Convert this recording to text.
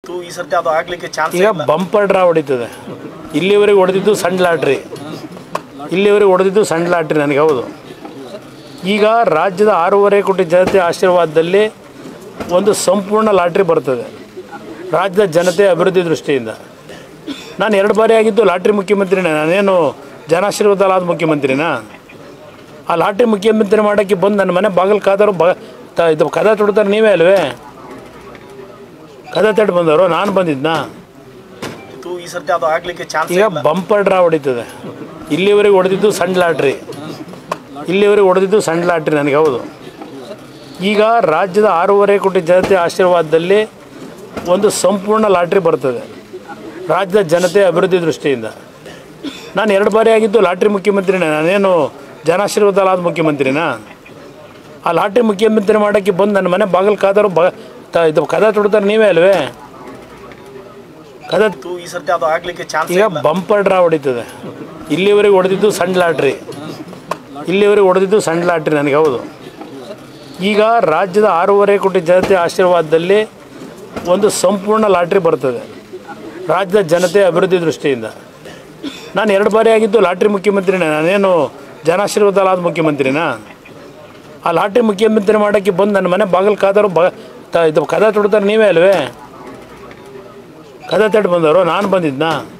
ಇತ್ತು ಈ ಸರ್ತಿ ಅದು ಆಗ್ಲಿಕ್ಕೆ ಚಾನ್ಸ್ ಈಗ ಬಂಪರ್ ಡ್ರಾ ಹೊಡಿತದೆ ಇಲ್ಲಿವರೆಗೆ ಹೊಡೆದಿದ್ದು ಸಣ್ಣ ಲಾಟ್ರಿ ಇಲ್ಲಿವರೆಗೆ ಹೊಡೆದಿದ್ದು ಸಣ್ಣ ಲಾಟ್ರಿ ನನಗೆ ಹೌದು ಈಗ ರಾಜ್ಯದ ಆರೂವರೆ ಕೋಟಿ ಜನತೆ ಆಶೀರ್ವಾದದಲ್ಲಿ ಒಂದು ಸಂಪೂರ್ಣ ಲಾಟ್ರಿ ಬರ್ತದೆ ರಾಜ್ಯದ ಜನತೆ ಅಭಿವೃದ್ಧಿ ದೃಷ್ಟಿಯಿಂದ ನಾನು ಎರಡು ಬಾರಿ ಆಗಿದ್ದು ಲಾಟ್ರಿ ಮುಖ್ಯಮಂತ್ರಿನೇ ನಾನೇನು ಜನಾಶೀರ್ವಾದ ಆದ ಮುಖ್ಯಮಂತ್ರಿನಾ ಆ ಲಾಟ್ರಿ ಮುಖ್ಯಮಂತ್ರಿ ಮಾಡೋಕ್ಕೆ ಬಂದು ನನ್ನ ಮನೆ ಬಾಗಿಲು ಕಾದರು ಬ ತ- ಇದು ಕದ ತೊಡ್ತಾರೆ ನೀವೇ ಅಲ್ವೇ ಕದ ತಟ್ಟು ಬಂದವರು ನಾನು ಬಂದಿದ್ನಾ ಇತ್ತು ಈ ಸರ್ತಿ ಅದು ಆಗ್ಲಿಕ್ಕೆ ಚಾನ್ಸ್ ಈಗ ಬಂಪರ್ ಡ್ರಾ ಹೊಡಿತದೆ ಇಲ್ಲಿವರೆಗೆ ಹೊಡೆದಿದ್ದು ಸಣ್ಣ ಲಾಟ್ರಿ ಇಲ್ಲಿವರೆಗೆ ಹೊಡೆದಿದ್ದು ಸಣ್ಣ ಲಾಟ್ರಿ ನನಗೆ ಹೌದು ಈಗ ರಾಜ್ಯದ ಆರೂವರೆ ಕೋಟಿ ಜನತೆ ಆಶೀರ್ವಾದದಲ್ಲಿ ಒಂದು ಸಂಪೂರ್ಣ ಲಾಟ್ರಿ ಬರ್ತದೆ ರಾಜ್ಯದ ಜನತೆ ಅಭಿವೃದ್ಧಿ ದೃಷ್ಟಿಯಿಂದ ನಾನು ಎರಡು ಬಾರಿ ಆಗಿದ್ದು ಲಾಟ್ರಿ ಮುಖ್ಯಮಂತ್ರಿನೇ ನಾನೇನು ಜನಾಶೀರ್ವಾದ ಆದ ಮುಖ್ಯಮಂತ್ರಿನಾ ಆ ಲಾಟ್ರಿ ಮುಖ್ಯಮಂತ್ರಿ ಮಾಡೋಕ್ಕೆ ಬಂದು ನನ್ನ ಮನೆ ಬಾಗಿಲು ಕಾದರು ಬ ತ- ಇದು ಕದ ತೊಡ್ತಾರೆ ನೀವೇ ಅಲ್ವೇ ಕದ ಇತ್ತು ಈ ಸರ್ತಿ ಅದು ಆಗ್ಲಿಕ್ಕೆ ಚಾನ್ಸ್ ಈಗ ಬಂಪರ್ ಡ್ರಾ ಹೊಡಿತದೆ ಇಲ್ಲಿವರೆಗೆ ಹೊಡೆದಿದ್ದು ಸಣ್ಣ ಲಾಟ್ರಿ ಇಲ್ಲಿವರೆಗೆ ಹೊಡೆದಿದ್ದು ಸಣ್ಣ ಲಾಟ್ರಿ ನನಗೆ ಹೌದು ಈಗ ರಾಜ್ಯದ ಆರೂವರೆ ಕೋಟಿ ಜನತೆ ಆಶೀರ್ವಾದದಲ್ಲಿ ಒಂದು ಸಂಪೂರ್ಣ ಲಾಟ್ರಿ ಬರ್ತದೆ ರಾಜ್ಯದ ಜನತೆ ಅಭಿವೃದ್ಧಿ ದೃಷ್ಟಿಯಿಂದ ನಾನು ಎರಡು ಬಾರಿ ಆಗಿದ್ದು ಲಾಟ್ರಿ ಮುಖ್ಯಮಂತ್ರಿನೇ ನಾನೇನು ಜನಾಶೀರ್ವಾದ ಆದ ಮುಖ್ಯಮಂತ್ರಿನಾ ಆ ಲಾಟ್ರಿ ಮುಖ್ಯಮಂತ್ರಿ ಮಾಡೋಕ್ಕೆ ಬಂದು ನನ್ನ ಮನೆ ಬಾಗಿಲು ಕಾದರು ಬ ತ- ಇದು ಕದ ತೊಡ್ತಾರೆ ನೀವೇ ಅಲ್ವೇ ಕದ ತಟ್ಟು ಬಂದವರು ನಾನು ಬಂದಿದ್ನಾ